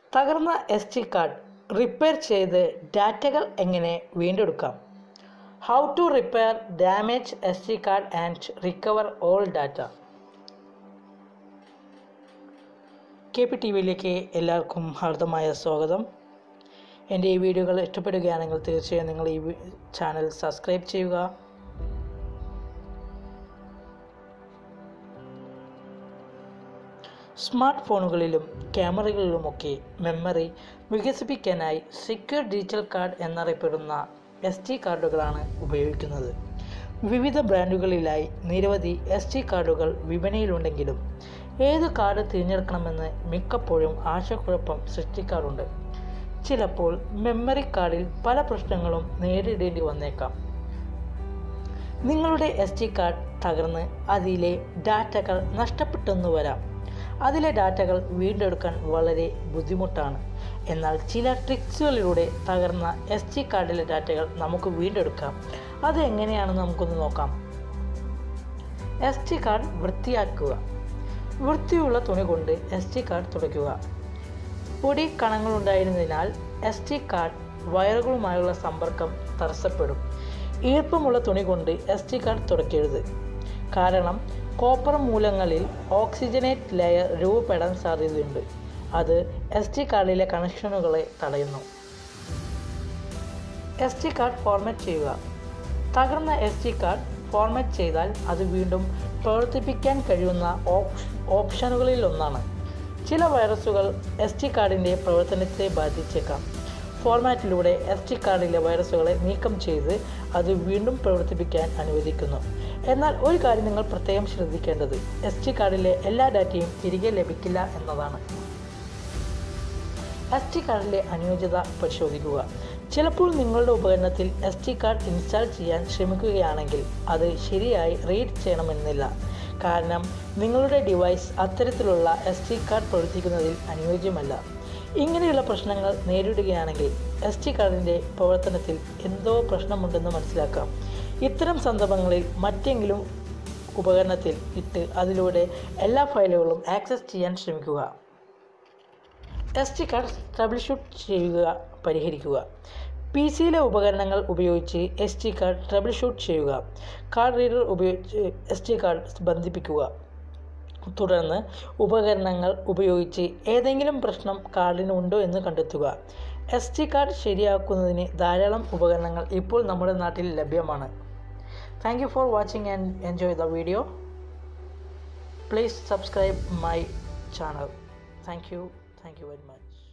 തകർന്ന S D card repair ചെയ്ത് ഡാറ്റകൾ എങ്ങനെ വീണ്ടെടുക്കാം how to repair damage S D card and recover all data K P T വിയിലേക്ക് എല്ലാവർക്കും ഹാർദമായ സ്വാഗതം എൻ്റെ ഈ വീഡിയോകൾ ഇഷ്ടപ്പെടുകയാണെങ്കിൽ തീർച്ചയായും നിങ്ങൾ ഈ വി- ചാനൽ സബ്സ്ക്രൈബ് ചെയ്യുക സ്മാർട്ട് ഫോണുകളിലും ക്യാമറകളിലുമൊക്കെ മെമ്മറി വികസിപ്പിക്കാനായി സെക്യൂർ ഡിജിറ്റൽ കാർഡ് എന്നറിയപ്പെടുന്ന എസ് ടി കാർഡുകളാണ് ഉപയോഗിക്കുന്നത് വിവിധ ബ്രാൻഡുകളിലായി നിരവധി എസ് ടി കാർഡുകൾ വിപണിയിലുണ്ടെങ്കിലും ഏത് കാർഡ് തിരഞ്ഞെടുക്കണമെന്ന് മിക്കപ്പോഴും ആശയക്കുഴപ്പം സൃഷ്ടിക്കാറുണ്ട് ചിലപ്പോൾ മെമ്മറി കാർഡിൽ പല പ്രശ്നങ്ങളും നേരിടേണ്ടി വന്നേക്കാം നിങ്ങളുടെ എസ് ടി കാർഡ് തകർന്ന് അതിലെ ഡാറ്റകൾ നഷ്ടപ്പെട്ടെന്നു വരാം അതിലെ ഡാറ്റകൾ വീണ്ടെടുക്കാൻ വളരെ ബുദ്ധിമുട്ടാണ് എന്നാൽ ചില ട്രിക്സുകളിലൂടെ തകർന്ന എസ് ടി കാർഡിലെ ഡാറ്റകൾ നമുക്ക് വീണ്ടെടുക്കാം അത് എങ്ങനെയാണെന്ന് നമുക്കൊന്ന് നോക്കാം എസ് ടി കാർഡ് വൃത്തിയാക്കുക വൃത്തിയുള്ള തുണി കൊണ്ട് എസ് ടി കാർഡ് തുടയ്ക്കുക പൊടി കണങ്ങളുണ്ടായിരുന്നതിനാൽ എസ് ടി കാർഡ് വയറുകളുമായുള്ള സമ്പർക്കം തടസ്സപ്പെടും ഈർപ്പമുള്ള തുണി കൊണ്ട് എസ് ടി കാർഡ് തുടയ്ക്കരുത് കാരണം കോപ്പർ മൂലങ്ങളിൽ ഓക്സിജനേറ്റ് ലെയർ രൂപപ്പെടാൻ സാധ്യതയുണ്ട് അത് എസ് ടി കാർഡിലെ കണക്ഷനുകളെ തടയുന്നു എസ് ടി കാർഡ് ഫോർമാറ്റ് ചെയ്യുക തകർന്ന എസ് ടി കാർഡ് ഫോർമാറ്റ് ചെയ്താൽ അത് വീണ്ടും പ്രവർത്തിപ്പിക്കാൻ കഴിയുന്ന ഓപ്ഷ- ഓപ്ഷനുകളിൽ ഒന്നാണ് ചില വൈറസുകൾ എസ് ടി കാർഡിൻ്റെ പ്രവർത്തനത്തെ ബാധിച്ചേക്കാം ഫോർമാറ്റിലൂടെ എസ് ടി കാർഡിലെ വൈറസുകളെ നീക്കം ചെയ്ത് അത് വീണ്ടും പ്രവർത്തിപ്പിക്കാൻ അനുവദിക്കുന്നു എന്നാൽ ഒരു കാര്യം നിങ്ങൾ പ്രത്യേകം ശ്രദ്ധിക്കേണ്ടത് എസ് ടി കാർഡിലെ എല്ലാ ഡാറ്റയും തിരികെ ലഭിക്കില്ല എന്നതാണ് എസ് ടി കാർഡിലെ അനുയോജ്യത പരിശോധിക്കുക ചിലപ്പോൾ നിങ്ങളുടെ ഉപകരണത്തിൽ എസ് ടി കാർഡ് ഇൻസ്റ്റാൾ ചെയ്യാൻ ശ്രമിക്കുകയാണെങ്കിൽ അത് ശരിയായി റീഡ് ചെയ്യണമെന്നില്ല കാരണം നിങ്ങളുടെ ഡിവൈസ് അത്തരത്തിലുള്ള എസ് ടി കാർഡ് പ്രവർത്തിക്കുന്നതിൽ അനുയോജ്യമല്ല ഇങ്ങനെയുള്ള പ്രശ്നങ്ങൾ നേരിടുകയാണെങ്കിൽ എസ് ടി കാർഡിൻ്റെ പ്രവർത്തനത്തിൽ എന്തോ പ്രശ്നമുണ്ടെന്ന് മനസ്സിലാക്കാം ഇത്തരം സന്ദർഭങ്ങളിൽ മറ്റെങ്കിലും ഉപകരണത്തിൽ ഇട്ട് അതിലൂടെ എല്ലാ ഫയലുകളും ആക്സസ് ചെയ്യാൻ ശ്രമിക്കുക S D card troubleshoot ചെയ്യുക പരിഹരിക്കുക പി സിയിലെ ഉപകരണങ്ങൾ ഉപയോഗിച്ച് S D card troubleshoot ചെയ്യുക കാർഡ് റീഡർ ഉപയോഗിച്ച് എസ് ടി കാർഡ് ബന്ധിപ്പിക്കുക തുടർന്ന് ഉപകരണങ്ങൾ ഉപയോഗിച്ച് ഏതെങ്കിലും പ്രശ്നം കാർഡിന് ഉണ്ടോ എന്ന് കണ്ടെത്തുക എസ് ടി കാർഡ് ശരിയാക്കുന്നതിന് ധാരാളം ഉപകരണങ്ങൾ ഇപ്പോൾ നമ്മുടെ നാട്ടിൽ ലഭ്യമാണ് thank you for watching and enjoy the video please subscribe my channel thank you thank you very much